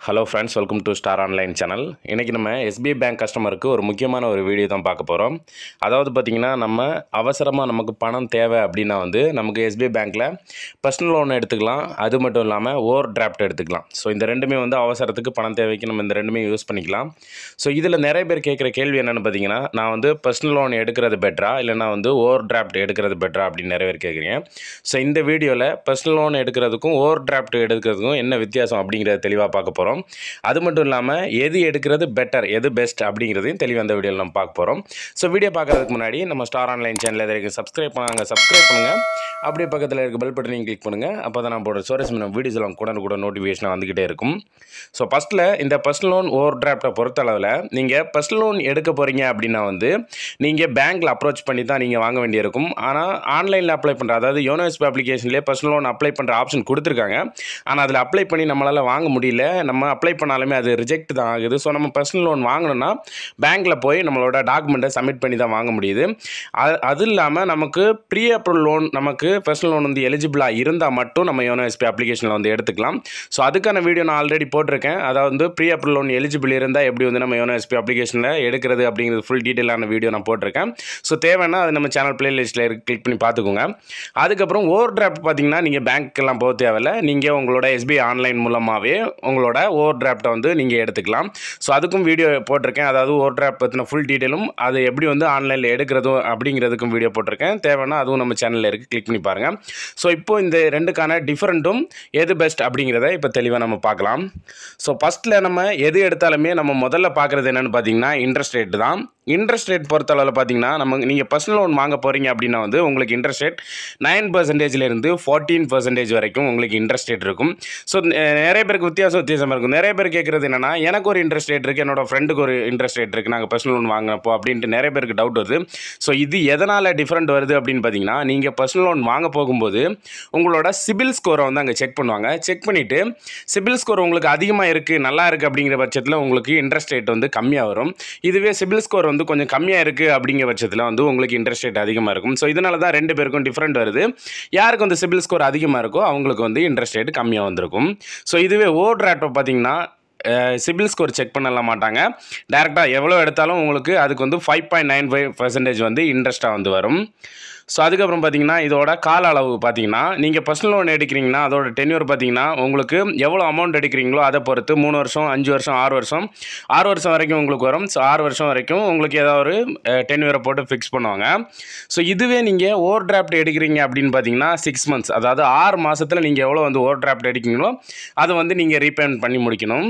hello friends welcome to star online channel இன்றைக்கி நம்ம SBI bank கஸ்டமருக்கு ஒரு முக்கியமான ஒரு வீடியோ தான் பார்க்க போகிறோம் அதாவது பார்த்திங்கன்னா நம்ம அவசரமாக நமக்கு பணம் தேவை அப்படின்னா வந்து நமக்கு எஸ்பிஐ பேங்க்கில் பர்சனல் லோன் எடுத்துக்கலாம் அது மட்டும் இல்லாமல் ஓவர் டிராஃப்ட் எடுத்துக்கலாம் ஸோ இந்த ரெண்டுமே வந்து அவசரத்துக்கு பணம் தேவைக்கு நம்ம இந்த ரெண்டுமே யூஸ் பண்ணிக்கலாம் ஸோ இதில் நிறைய பேர் கேட்குற கேள்வி என்னென்னு பார்த்தீங்கன்னா நான் வந்து பர்சனல் லோன் எடுக்கிறது பெட்டரா இல்லைனா வந்து ஓவர் டிராஃப்ட் எடுக்கிறது பெட்டரா அப்படின்னு நிறைய பேர் கேட்குறீங்க ஸோ இந்த வீடியோவில் பர்சனல் லோன் எடுக்கிறதுக்கும் ஓவர் டிராஃப்ட் எடுக்கிறதுக்கும் என்ன வித்தியாசம் அப்படிங்கிறத தெளிவாக பார்க்க போகிறோம் அது மட்டும் இல்லாமல் எது எடுக்கிறது பெட்டர் எது பெஸ்ட் அப்படிங்கிறதையும் தெளிவாக அந்த வீடியோவில் நம்ம பார்க்க போகிறோம் ஸோ வீடியோ பார்க்குறதுக்கு முன்னாடி நம்ம ஸ்டார் ஆன்லைன் சேனல் எதாவது சப்ஸ்கிரைப் பண்ணாங்க சப்ஸ்கிரைப் பண்ணுங்கள் அப்படியே பக்கத்தில் இருக்க பெல் பட்டனையும் கிளிக் பண்ணுங்கள் அப்போ தான் நான் போடுற சோரஸ் நம்ம வீடியோஸ் எல்லாம் கூட கூட நோட்டிஃபிகேஷன் வந்துக்கிட்டே இருக்கும் ஸோ ஃபஸ்ட்டில் இந்த பர்சனல் லோன் ஓவர் டிராஃப்டை பொறுத்தளவில் நீங்கள் பர்சனல் லோன் எடுக்க போகிறீங்க அப்படின்னா வந்து நீங்கள் பேங்க்கில் அப்ரோச் பண்ணி தான் நீங்கள் வாங்க வேண்டியிருக்கும் ஆனால் ஆன்லைனில் அப்ளை பண்ணுற அதாவது யோனோஎஸ்பி அப்ளிகேஷன்லேயே பர்சனல் லோன் அப்ளை பண்ணுற ஆப்ஷன் கொடுத்துருக்காங்க ஆனால் அதில் அப்ளை பண்ணி நம்மளால் வாங்க முடியல நம்ம அப்ளை பண்ணாலுமே அது ரிஜெக்ட் தான் ஆகுது ஸோ நம்ம பர்சனல் லோன் வாங்கணும்னா பேங்க்கில் போய் நம்மளோட டாக்குமெண்ட்டை சப்மிட் பண்ணி தான் வாங்க முடியுது அது அது இல்லாமல் நமக்கு ப்ரீ அப்ரூவல் லோன் நமக்கு பர்சனல் லோன் வந்து எலிஜிபிளாக இருந்தால் மட்டும் நம்ம யோனோ எஸ்பி அப்ளிகேஷனில் வந்து எடுத்துக்கலாம் ஸோ அதுக்கான வீடியோ நான் ஆல்ரெடி போட்டிருக்கேன் அதாவது வந்து ப்ரீ அப்ரூவல் லோன் எலிஜிபிள் இருந்தால் எப்படி வந்து நம்ம யோனோ எஸ்பி அப்ளிகேஷனில் எடுக்கிறது அப்படிங்கிறது ஃபுல் டீட்டெயிலான வீடியோ நான் போட்டிருக்கேன் ஸோ தேவைன்னா அது நம்ம சேனல் பிளேலிஸ்ட்டில் இருக்கு கிளிக் பண்ணி பார்த்துக்கோங்க அதுக்கப்புறம் ஓவர் டிராஃப்ட் பார்த்தீங்கன்னா நீங்கள் பேங்க்கெல்லாம் போக தேவையில்ல நீங்கள் உங்களோட எஸ்பிஐ ஆன்லைன் மூலமாகவே உங்களோட ஓவர் டிராஃப்ட்டை வந்து நீங்கள் எடுத்துக்கலாம் ஸோ அதுக்கும் வீடியோ போட்டிருக்கேன் அதாவது ஓவர் டிராஃப்ட் பற்றின ஃபுல் டீட்டெயிலும் அது எப்படி வந்து ஆன்லைனில் எடுக்கிறதும் அப்படிங்கிறதுக்கும் வீடியோ போட்டிருக்கேன் தேவைன்னா அதுவும் நம்ம சேனலில் இருக்குது கிளிக் பண்ணி பாருங்கள் ஸோ இப்போ இந்த ரெண்டுக்கான டிஃப்ரெண்ட்டும் எது பெஸ்ட் அப்படிங்கிறத இப்போ தெளிவாக நம்ம பார்க்கலாம் ஸோ ஃபஸ்ட்டில் நம்ம எது எடுத்தாலுமே நம்ம முதல்ல பார்க்குறது என்னென்னு பார்த்தீங்கன்னா இன்ட்ரெஸ்ட் ரேட் தான் இன்ட்ரெஸ்ட் ரேட் பொறுத்தளவில் பார்த்தீங்கன்னா நம்ம நீங்கள் பர்சனல் லோன் வாங்க போகிறீங்க அப்படின்னா வந்து உங்களுக்கு இன்ட்ரெஸ்ட் ரேட் நைன் பர்சன்டேஜ்லேருந்து ஃபார்ட்டீன் பர்சன்டேஜ் வரைக்கும் உங்களுக்கு இன்ட்ரெஸ்ட் ரேட் இருக்கும் ஸோ நிறைய பேருக்கு வித்தியாசம் வித்தியாசமாக இருக்கும் நிறைய பேர் கேட்குறது என்னென்னா எனக்கு ஒரு இன்ட்ரெஸ்ட் ரேட் இருக்குது என்னோட ஃப்ரெண்டுக்கு ஒரு இன்ட்ரெஸ்ட் ரேட் இருக்குது நாங்கள் பர்சனல் லோன் வாங்கினப்போ அப்படின்ட்டு நிறைய பேருக்கு டவுட் வருது ஸோ இது எதனால் டிஃப்ரெண்ட் வருது அப்படின்னு பார்த்தீங்கன்னா நீங்கள் பர்சனல் லோன் வாங்க போகும்போது உங்களோட சிபில் ஸ்கோரை வந்து அங்கே செக் பண்ணுவாங்க செக் பண்ணிவிட்டு சிபில் ஸ்கோர் உங்களுக்கு அதிகமாக இருக்குது நல்லா இருக்குது அப்படிங்கிற பட்சத்தில் உங்களுக்கு இன்ட்ரெஸ்ட் ரேட் வந்து கம்மியாக வரும் இதுவே சிபில் ஸ்கோர் வந்து கொஞ்சம் கம்மியாக இருக்குது அப்படிங்கிற பட்சத்தில் வந்து உங்களுக்கு இன்ட்ரெஸ்ட் ரேட் அதிகமாக இருக்கும் ஸோ இதனால தான் ரெண்டு பேருக்கும் டிஃப்ரெண்ட் வருது யாருக்கு வந்து சிபில் ஸ்கோர் அதிகமாக இருக்கோ அவங்களுக்கு வந்து இன்ட்ரெஸ்ட் ரேட் கம்மியாக வந்திருக்கும் ஸோ இதுவே ஓவர் டிராஃப்ட் பார்த்தீங்கன்னா சிபில் ஸ்கோர் செக் பண்ணல மாட்டாங்க டேரெக்டாக எவ்வளோ எடுத்தாலும் உங்களுக்கு அதுக்கு வந்து five point nine five percentage வந்து இன்ட்ரெஸ்ட்டாக வந்து வரும் ஸோ அதுக்கப்புறம் பார்த்தீங்கன்னா இதோட கால அளவு பார்த்தீங்கன்னா நீங்கள் பர்சனல் லோன் எடுக்கிறீங்கன்னா அதோட டென்யூர் பார்த்தீங்கன்னா உங்களுக்கு எவ்வளோ அமௌண்ட் எடுக்கிறீங்களோ அதை பொறுத்து மூணு வருஷம் அஞ்சு வருஷம் ஆறு வருஷம் ஆறு வருஷம் வரைக்கும் உங்களுக்கு வரும் ஸோ ஆறு வருஷம் வரைக்கும் உங்களுக்கு ஏதாவது ஒரு டென்யூரை போட்டு ஃபிக்ஸ் பண்ணுவாங்க ஸோ இதுவே நீங்கள் ஓவர் டிராஃப்ட் எடுக்கிறீங்க அப்படின்னு பார்த்தீங்கன்னா சிக்ஸ் மந்த்ஸ் அதாவது ஆறு மாதத்தில் நீங்கள் எவ்வளோ வந்து ஓவர் டிராஃப்ட் எடுக்கிறீங்களோ அதை வந்து நீங்கள் ரீபேமெண்ட் பண்ணி முடிக்கணும்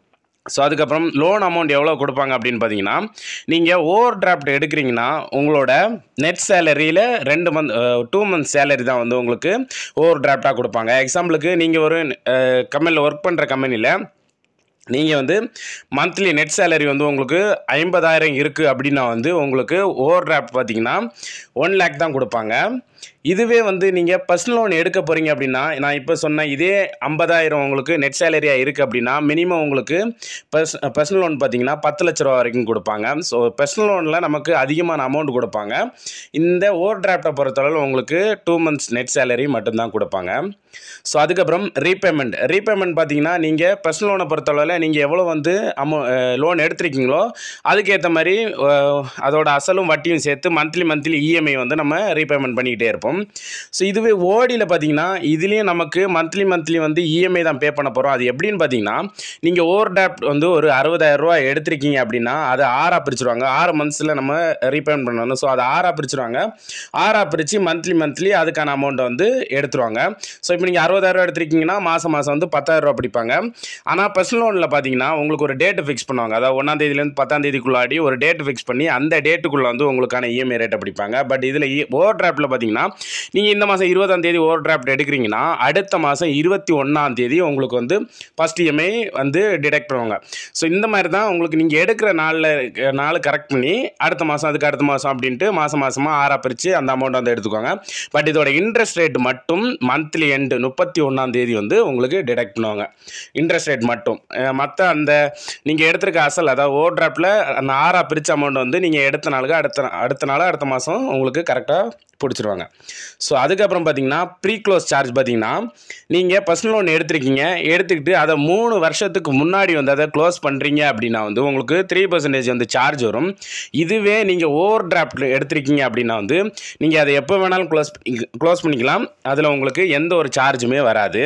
ஸோ அதுக்கப்புறம் லோன் அமௌண்ட் எவ்வளோ கொடுப்பாங்க அப்படின்னு பார்த்தீங்கன்னா நீங்கள் ஓவர் டிராஃப்ட் எடுக்கிறீங்கன்னா உங்களோட நெட் சேலரியில் ரெண்டு மந்த் டூ மந்த் சேலரி தான் வந்து உங்களுக்கு ஓவர் டிராஃப்டாக கொடுப்பாங்க எக்ஸாம்பிளுக்கு நீங்கள் ஒரு கம்பெனியில் ஒர்க் பண்ணுற கம்பெனியில் நீங்கள் வந்து மந்த்லி நெட் சேலரி வந்து உங்களுக்கு ஐம்பதாயிரம் இருக்குது அப்படின்னா வந்து உங்களுக்கு ஓவர் டிராஃப்ட் பார்த்தீங்கன்னா ஒன் லேக் தான் கொடுப்பாங்க இதுவே வந்து நீங்கள் பர்சனல் லோன் எடுக்க போகிறீங்க அப்படின்னா நான் இப்போ சொன்ன இதே ஐம்பதாயிரம் உங்களுக்கு நெட் சேலரியாக இருக்குது அப்படின்னா மினிமம் உங்களுக்கு பர்ஸ் பர்சனல் லோன் பார்த்தீங்கன்னா பத்து லட்ச ரூபா வரைக்கும் கொடுப்பாங்க ஸோ பர்சனல் லோனில் நமக்கு அதிகமான அமௌண்ட் கொடுப்பாங்க இந்த ஓவர் டிராஃப்டை பொறுத்தளவு உங்களுக்கு டூ மந்த்ஸ் நெட் சேலரி மட்டும்தான் கொடுப்பாங்க ஸோ அதுக்கப்புறம் ரீபேமெண்ட் ரீபேமெண்ட் பார்த்தீங்கன்னா நீங்கள் பர்சனல் லோனை பொறுத்தளவில் நீங்கள் எவ்வளோ வந்து அமௌ லோன் எடுத்திருக்கீங்களோ அதுக்கேற்ற மாதிரி அதோட அசலும் வட்டியும் சேர்த்து மந்த்லி மந்த்லி இஎம்ஐ வந்து நம்ம ரீபேமெண்ட் பண்ணிக்கிட்டே இருப்போம் ஸோ இதுவே ஓடியில் பார்த்தீங்கன்னா இதுலேயும் நமக்கு மந்த்லி மந்த்லி வந்து இஎம்ஐ தான் பே பண்ண போகிறோம் அது எப்படின்னு பார்த்தீங்கன்னா நீங்கள் ஓவர் டேப்ட் வந்து ஒரு அறுபதாயிரரூவா எடுத்திருக்கீங்க அப்படின்னா அதை ஆறாக பிரிச்சுருவாங்க ஆறு மந்த்ஸில் நம்ம ரீபேமெண்ட் பண்ணணும் ஸோ அதை ஆறாக பிரிச்சுருவாங்க ஆறாக பிரித்து மந்த்லி மந்த்லி அதுக்கான அமௌண்ட்டை வந்து எடுத்துருவாங்க ஸோ இப்போ நீங்கள் அறுபதாயிரரூவா எடுத்திருக்கீங்கன்னா மாதம் மாதம் வந்து பத்தாயிரரூவா பிடிப்பாங்க ஆனால் பர்சனல் லோனில் பார்த்தீங்கன்னா உங்களுக்கு ஒரு டேட்டு ஃபிக்ஸ் பண்ணுவாங்க அதாவது ஒன்றாம் தேதியிலேருந்து பத்தாம் தேதிக்குள்ளாடி ஒரு டேட்டு ஃபிக்ஸ் பண்ணி அந்த டேட்டுக்குள்ளே வந்து உங்களுக்கான இஎம்ஐ ரேட்டை பிடிப்பாங்க பட் இதில் ஓவர் டிராஃப்டில் பார்த்தீங்கன்னா நீங்கள் இந்த மாதம் இருபதாம் தேதி ஓவர் டிராஃப்ட் எடுக்கிறீங்கன்னா அடுத்த மாதம் இருபத்தி ஒன்றாம் தேதி உங்களுக்கு வந்து ஃபஸ்ட் இஎம்ஐ வந்து டிடெக்ட் பண்ணுவாங்க ஸோ இந்த மாதிரி தான் உங்களுக்கு நீங்கள் எடுக்கிற நாளில் நாள் கரெக்ட் பண்ணி அடுத்த மாதம் அதுக்கு அடுத்த மாதம் அப்படின்ட்டு மாதம் மாதமாக ஆறாக பிரித்து அந்த அமௌண்ட் வந்து எடுத்துக்கோங்க பட் இதோட இன்ட்ரெஸ்ட் ரேட் மட்டும் மந்த்லி எண்டு முப்பத்தி ஒன்றாம் தேதி வந்து உங்களுக்கு டிடெக்ட் பண்ணுவாங்க இன்ட்ரெஸ்ட் ரேட் மட்டும் மற்ற அந்த நீங்கள் எடுத்திருக்க அசல் அதாவது ஓவர் டிராஃப்டில் அந்த ஆறாக பிரித்த அமௌண்ட் வந்து நீங்கள் எடுத்த நாளுக்கு அடுத்த அடுத்த நாள் அடுத்த மாதம் உங்களுக்கு கரெக்டாக பிடிச்சிருவாங்க ஸோ அதுக்கப்புறம் பார்த்தீங்கன்னா ப்ரீ க்ளோஸ் சார்ஜ் பார்த்தீங்கன்னா நீங்கள் பர்சனல் லோன் எடுத்திருக்கீங்க எடுத்துக்கிட்டு அதை மூணு வருஷத்துக்கு முன்னாடி வந்து அதை க்ளோஸ் பண்ணுறீங்க அப்படின்னா வந்து உங்களுக்கு த்ரீ பர்சன்டேஜ் வந்து சார்ஜ் வரும் இதுவே நீங்கள் ஓவர் டிராஃப்ட் எடுத்திருக்கீங்க அப்படின்னா வந்து நீங்கள் அதை எப்போ வேணாலும் க்ளோஸ் க்ளோஸ் பண்ணிக்கலாம் அதில் உங்களுக்கு எந்த ஒரு சார்ஜுமே வராது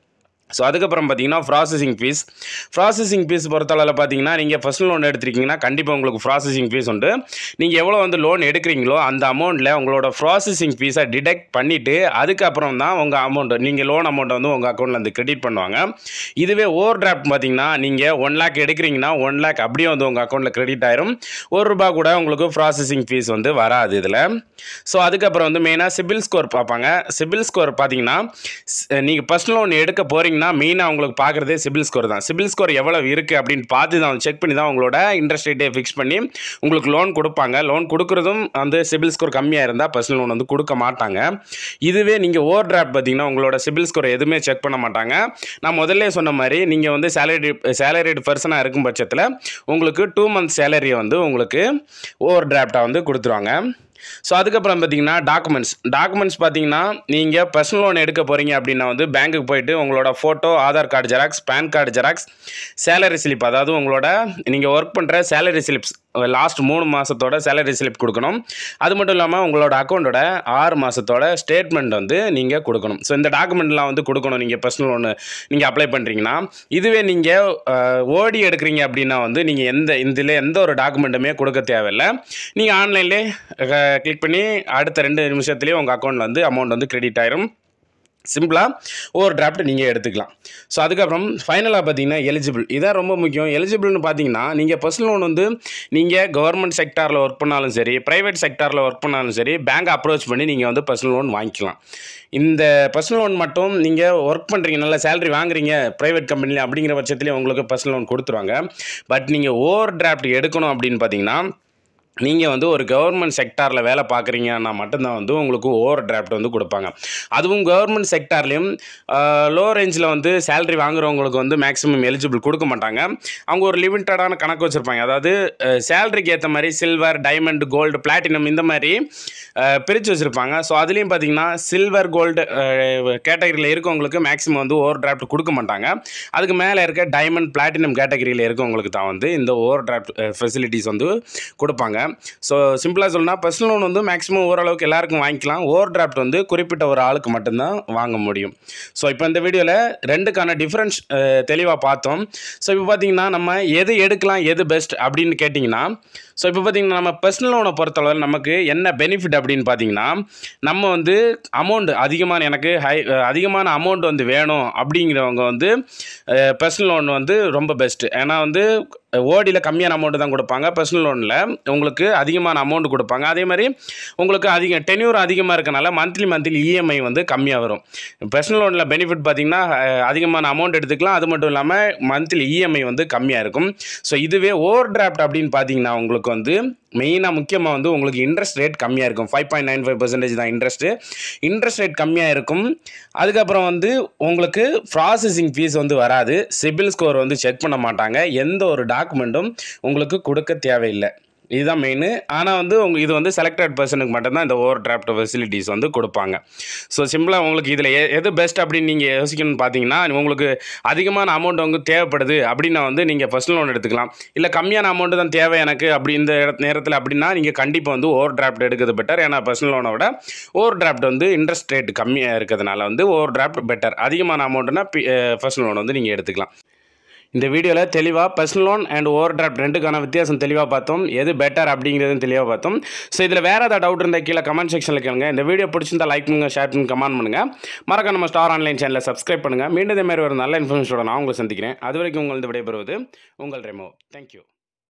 ஸோ அதுக்கப்புறம் பார்த்தீங்கன்னா ப்ராசஸிங் ஃபீஸ் ப்ராசஸிங் ஃபீஸ் பொறுத்தளவில் பார்த்தீங்கன்னா நீங்கள் ஃபர்ஸ்ட் லோன் எடுத்திருக்கீங்கன்னா கண்டிப்பாக உங்களுக்கு ப்ராசஸிங் ஃபீஸ் உண்டு நீங்கள் எவ்வளோ வந்து லோன் எடுக்கிறீங்களோ அந்த அமௌண்ட்டில் உங்களோட ப்ராசஸிங் ஃபீஸை டிடெக்ட் பண்ணிவிட்டு அதுக்கப்புறம் தான் உங்கள் அமௌண்ட் நீங்கள் லோன் அமௌண்ட்டை வந்து உங்கள் அக்கௌண்ட்டில் வந்து கிரெடிட் பண்ணுவாங்க இதுவே ஓவர் டிராஃப்ட் பார்த்தீங்கன்னா நீங்கள் ஒன் லேக் எடுக்கிறீங்கன்னா ஒன் லேக் அப்படியே வந்து உங்கள் அக்கௌண்ட்டில் கிரெடிட் ஆயிரும் ஒரு ரூபா கூட உங்களுக்கு ப்ராசஸிங் ஃபீஸ் வந்து வராது இதில் ஸோ அதுக்கப்புறம் வந்து மெயினாக சிபில் ஸ்கோர் பார்ப்பாங்க சிபில் ஸ்கோர் பார்த்தீங்கன்னா நீங்கள் ஃபர்ஸ்ட் லோன் எடுக்க போகிறீங்கன்னா மெயினாக உங்களுக்கு பார்க்குறதே சிபில் ஸ்கோர் தான் சிபில் ஸ்கோர் எவ்வளோ இருக்குது அப்படின்னு பார்த்து தான் செக் பண்ணி தான் உங்களோட இன்ட்ரெஸ்ட் ரேட்டை ஃபிக்ஸ் பண்ணி உங்களுக்கு லோன் கொடுப்பாங்க லோன் கொடுக்குறதும் வந்து சிபில் ஸ்கோர் கம்மியாக இருந்தால் பர்சனல் லோன் வந்து கொடுக்க மாட்டாங்க இதுவே நீங்கள் ஓவர் டிராஃப்ட் பார்த்தீங்கன்னா உங்களோட சிபில் ஸ்கோர் எதுவுமே செக் பண்ண மாட்டாங்க நான் முதல்ல சொன்ன மாதிரி நீங்கள் வந்து சேலரி சேலரிடு பர்சனாக இருக்கும் பட்சத்தில் உங்களுக்கு டூ மந்த் சேலரியை வந்து உங்களுக்கு ஓவர் டிராஃப்டாக வந்து கொடுத்துருவாங்க ஸோ அதுக்கப்புறம் பார்த்தீங்கன்னா டாக்குமெண்ட்ஸ் டாக்குமெண்ட்ஸ் பார்த்தீங்கன்னா நீங்கள் பர்சனல் லோன் எடுக்க போகிறீங்க அப்படின்னா வந்து பேங்க்குக்கு போயிட்டு உங்களோட photo Aadhaar card xerox PAN card xerox salary slip அதாவது உங்களோட நீங்கள் ஒர்க் பண்ணுற சேலரி ஸ்லிப்ஸ் லாஸ்ட் மூணு மாதத்தோட சேலரி ஸ்லிப் கொடுக்கணும் அது மட்டும் இல்லாமல் உங்களோட அக்கௌண்ட்டோட ஆறு மாதத்தோட ஸ்டேட்மெண்ட் வந்து நீங்கள் கொடுக்கணும் ஸோ இந்த டாக்குமெண்ட்லாம் வந்து கொடுக்கணும் நீங்கள் பர்சனல் லோனு நீங்கள் அப்ளை பண்ணுறீங்கன்னா இதுவே நீங்கள் ஓடி எடுக்கிறீங்க அப்படின்னா வந்து நீங்கள் எந்த இதில் எந்த ஒரு டாக்குமெண்ட்டுமே கொடுக்க தேவையில்லை நீங்கள் ஆன்லைன்லேயே கிளிக் பண்ணி அடுத்த ரெண்டு நிமிஷத்துலேயே உங்கள் அக்கௌண்ட்டில் வந்து அமௌண்ட் வந்து கிரெடிட் ஆயிரும் சிம்பிளாக ஒரு டிராஃப்ட் நீங்கள் எடுத்துக்கலாம் ஸோ அதுக்கப்புறம் ஃபைனலாக பார்த்தீங்கன்னா எலிஜிபிள் இதான் ரொம்ப முக்கியம் எலிஜிபிள்னு பார்த்தீங்கன்னா நீங்கள் பர்சனல் லோன் வந்து நீங்கள் கவர்மெண்ட் செக்டாரில் ஒர்க் பண்ணாலும் சரி ப்ரைவேட் செக்டாரில் ஒர்க் பண்ணாலும் சரி பேங்க் அப்ரோச் பண்ணி நீங்கள் வந்து பர்சனல் லோன் வாங்கிக்கலாம் இந்த பர்சனல் லோன் மட்டும் நீங்கள் ஒர்க் பண்ணுறீங்க நல்ல சேலரி வாங்குறீங்க ப்ரைவேட் கம்பெனியில் அப்படிங்கிற பட்சத்துலேயே உங்களுக்கு பர்சனல் லோன் கொடுத்துருவாங்க பட் நீங்கள் ஓவர் டிராஃப்ட் எடுக்கணும் அப்படின்னு பார்த்தீங்கன்னா நீங்கள் வந்து ஒரு கவர்மெண்ட் செக்டாரில் வேலை பார்க்குறீங்கன்னா மட்டும்தான் வந்து உங்களுக்கு ஓவர் டிராஃப்ட் வந்து கொடுப்பாங்க அதுவும் கவர்மெண்ட் செக்டார்லேயும் லோ ரேஞ்சில் வந்து சேலரி வாங்குறவங்களுக்கு வந்து மேக்ஸிமம் எலிஜிபிள் கொடுக்க மாட்டாங்க அவங்க ஒரு லிமிட்டடான கணக்கு வச்சுருப்பாங்க அதாவது சேலரிக்கு ஏற்ற மாதிரி சில்வர் டைமண்ட் கோல்டு பிளாட்டினம் இந்த மாதிரி பிரித்து வச்சுருப்பாங்க ஸோ அதுலேயும் பார்த்தீங்கன்னா சில்வர் கோல்டு கேட்டகரியில் இருக்கவங்களுக்கு மேக்ஸிமம் வந்து ஓவர் டிராஃப்ட் கொடுக்க மாட்டாங்க அதுக்கு மேலே இருக்க டைமண்ட் பிளாட்டினம் கேட்டகரியில் இருக்கவங்களுக்கு தான் வந்து இந்த ஓவர் டிராஃப்ட் ஃபெசிலிட்டிஸ் வந்து கொடுப்பாங்க ஸோ சிம்பிளாக சொல்லணும்னா பர்சனல் லோன் வந்து மேக்ஸிமம் ஓரளவுக்கு எல்லாருக்கும் வாங்கிக்கலாம் ஓவர் டிராஃப்ட் வந்து குறிப்பிட்ட ஒரு ஆளுக்கு மட்டும்தான் வாங்க முடியும் ஸோ இப்போ இந்த வீடியோவில் ரெண்டுக்கான டிஃப்ரென்ஸ் தெளிவாக பார்த்தோம் ஸோ இப்போ பார்த்தீங்கன்னா நம்ம எது எடுக்கலாம் எது பெஸ்ட் அப்படின்னு கேட்டிங்கன்னா ஸோ இப்போ பார்த்தீங்கன்னா நம்ம பர்சனல் லோனை பொறுத்தளவில் நமக்கு என்ன பெனிஃபிட் அப்படின்னு பார்த்தீங்கன்னா நம்ம வந்து அமௌண்ட் அதிகமான எனக்கு ஹை அதிகமான அமௌண்ட் வந்து வேணும் அப்படிங்கிறவங்க வந்து பர்சனல் லோன் வந்து ரொம்ப பெஸ்ட்டு ஏன்னா வந்து ஓடியில் கம்மியான அமௌண்ட்டு தான் கொடுப்பாங்க பர்சனல் லோனில் உங்களுக்கு அதிகமான அமௌண்ட் கொடுப்பாங்க அதே மாதிரி உங்களுக்கு அதிக டென்யூர் அதிகமாக இருக்கனால மந்த்லி மந்த்லி இஎம்ஐ வந்து கம்மியாக வரும் பர்சனல் லோனில் பெனிஃபிட் பார்த்தீங்கன்னா அஹ், அதிகமான அமௌண்ட் எடுத்துக்கலாம் அது மட்டும் இல்லாமல் மந்த்லி இஎம்ஐ வந்து கம்மியாக இருக்கும் ஸோ இதுவே ஓவர் டிராஃப்ட் அப்படின்னு பார்த்தீங்கன்னா உங்களுக்கு வந்து மெயினாக முக்கியமாக வந்து உங்களுக்கு இன்ட்ரெஸ்ட் ரேட் கம்மியாக இருக்கும் five point nine five percentage தான் இன்ட்ரெஸ்ட்டு இன்ட்ரெஸ்ட் ரேட் கம்மியாக இருக்கும் அதுக்கப்புறம் வந்து உங்களுக்கு ப்ராசஸிங் ஃபீஸ் வந்து வராது சிபில் ஸ்கோர் வந்து செக் பண்ண மாட்டாங்க எந்த ஒரு டாக்குமெண்ட்டும் உங்களுக்கு கொடுக்க தேவையில்லை இதுதான் மெயின் ஆனால் வந்து உங்க இது வந்து செலக்டட் பர்சனுக்கு மட்டும்தான் இந்த ஓவர் டிராஃப்ட் ஃபெசிலிட்டிஸ் வந்து கொடுப்பாங்க ஸோ சிம்பிளாக உங்களுக்கு இதில் எது பெஸ்ட் அப்படின்னு நீங்கள் யோசிக்கணும்னு பார்த்தீங்கன்னா உங்களுக்கு அதிகமான அமௌண்ட் வந்து தேவைப்படுது அப்படின்னா வந்து நீங்கள் பர்சனல் லோன் எடுத்துக்கலாம் இல்லை கம்மியான அமௌண்ட் தான் தேவை எனக்கு அப்படி இந்த இடத்து- நேரத்தில் அப்படின்னா நீங்கள் கண்டிப்பாக வந்து ஓவர் டிராஃப்ட் எடுக்கிறது பெட்டர் ஏன்னா பர்சனல் லோனை விட ஓவர் டிராஃப்ட் வந்து இன்ட்ரெஸ்ட் ரேட் கம்மியாக இருக்கிறதுனால வந்து ஓவர் டிராஃப்ட் பெட்டர் அதிகமான அமௌண்ட்னா பர்சனல் லோன் வந்து நீங்கள் எடுத்துக்கலாம் இந்த வீடியோவில் தெளிவாக personal loan and overdraft ரெண்டுக்கான வித்தியாசம் தெளிவாக பார்த்தோம் எது பெட்டர் அப்படிங்கிறதும் தெளிவாக பார்த்தோம் ஸோ இதில் வேறு ஏதாவது டவுட் இருந்தால் கீழே கமெண்ட் செக்ஷனில் கேளுங்க இந்த வீடியோ பிடிச்சிருந்தா லைக் பண்ணுங்கள் ஷேர் பண்ணுங்க கமெண்ட் பண்ணுங்கள் மறக்க நம்ம ஸ்டார் ஆன்லைன் சேனலை சப்ஸ்கிரைப் பண்ணுங்கள் மீண்டும் இதே மாதிரி ஒரு நல்ல இன்ஃபர்மேஷனோட நான் உங்களை சந்திக்கிறேன் அது வரைக்கும் உங்களது விடைபெறுவது உங்கள் ரெமோ தேங்க்யூ